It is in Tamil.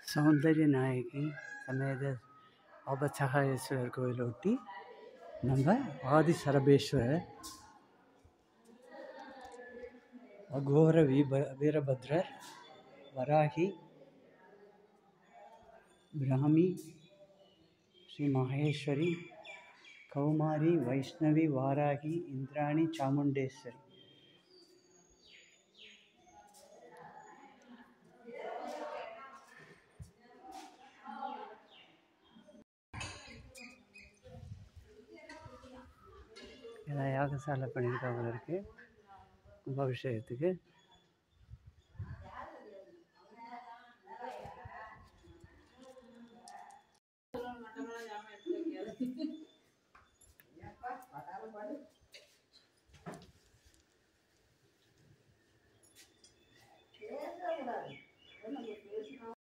சௌந்தர்ய நாயகி சமேத ஆபத்சகாயேஸ்வரர் கோயில் ஒட்டி நம்ம ஆதி சரபேஸ்வரர் அகோர வீப வீரபத்ரர் வராகி பிராமி ஸ்ரீ மகேஸ்வரி கௌமாரி வைஷ்ணவி வாராகி இந்திராணி சாமுண்டேஸ்வரி எல்லாம் யாகசாலை பண்ணியிருக்காங்க இருக்கு கும்பாபிஷேகத்துக்கு